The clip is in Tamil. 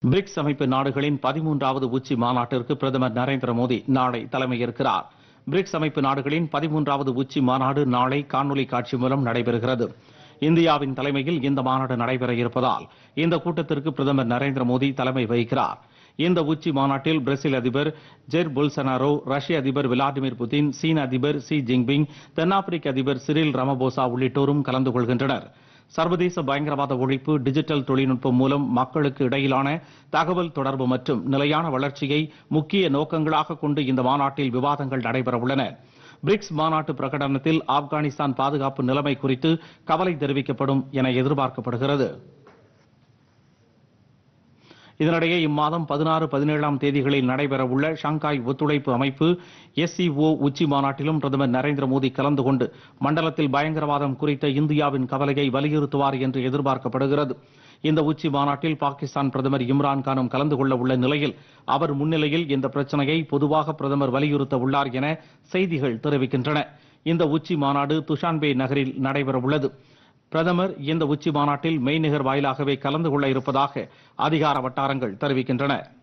பிரிக்ஸ் அமைப்பு நாடுகளின் பதிமூன்றாவது உச்சி மாநாட்டிற்கு பிரதமர் நரேந்திர மோடி நாளை தலைமையேற்கிறார் பிரிக்ஸ் அமைப்பு நாடுகளின் பதிமூன்றாவது உச்சி மாநாடு நாளை காணொலி காட்சி மூலம் நடைபெறுகிறது இந்தியாவின் தலைமையில் இந்த மாநாடு நடைபெற இருப்பதால் இந்த கூட்டத்திற்கு பிரதமர் நரேந்திர மோடி தலைமை வகிக்கிறார் இந்த உச்சி மாநாட்டில் பிரேசில் அதிபர் ஜெர் பொல்சனாரோ ரஷ்ய அதிபர் விளாடிமிர் புதின் சீன அதிபர் ஷி ஜின்பிங் தென்னாப்பிரிக்க அதிபர் சிரில் ரமபோசா உள்ளிட்டோரும் கலந்து கொள்கின்றனர் சர்வதேச பயங்கரவாத ஒழிப்பு டிஜிட்டல் தொழில்நுட்பம் மூலம் மக்களுக்கு இடையிலான தகவல் தொடர்பு மற்றும் நிலையான வளர்ச்சியை முக்கிய நோக்கங்களாக கொண்டு இந்த மாநாட்டில் விவாதங்கள் நடைபெறவுள்ளன பிரிக்ஸ் மாநாட்டு பிரகடனத்தில் ஆப்கானிஸ்தான் பாதுகாப்பு நிலைமை குறித்து கவலை தெரிவிக்கப்படும் என எதிர்பார்க்கப்படுகிறது இதனிடையே இம்மாதம் பதினாறு பதினேழாம் தேதிகளில் நடைபெறவுள்ள ஷாங்காய் ஒத்துழைப்பு அமைப்பு எஸ்சிஓ உச்சி மாநாட்டிலும் பிரதமர் நரேந்திர மோடி கலந்து கொண்டு மண்டலத்தில் பயங்கரவாதம் குறித்த இந்தியாவின் கவலையை வலியுறுத்துவார் என்று எதிர்பார்க்கப்படுகிறது இந்த உச்சி மாநாட்டில் பாகிஸ்தான் பிரதமர் இம்ரான் கானும் கலந்து கொள்ள உள்ள நிலையில் அவர் முன்னிலையில் இந்த பிரச்சனையை பொதுவாக பிரதமர் வலியுறுத்த உள்ளார் என செய்திகள் தெரிவிக்கின்றன இந்த உச்சி மாநாடு துஷான்பே நகரில் நடைபெறவுள்ளது பிரதமர் இந்த உச்சி மாநாட்டில் மெய்நிகர் வாயிலாகவே கலந்து கொள்ள இருப்பதாக அதிகார வட்டாரங்கள் தெரிவிக்கின்றன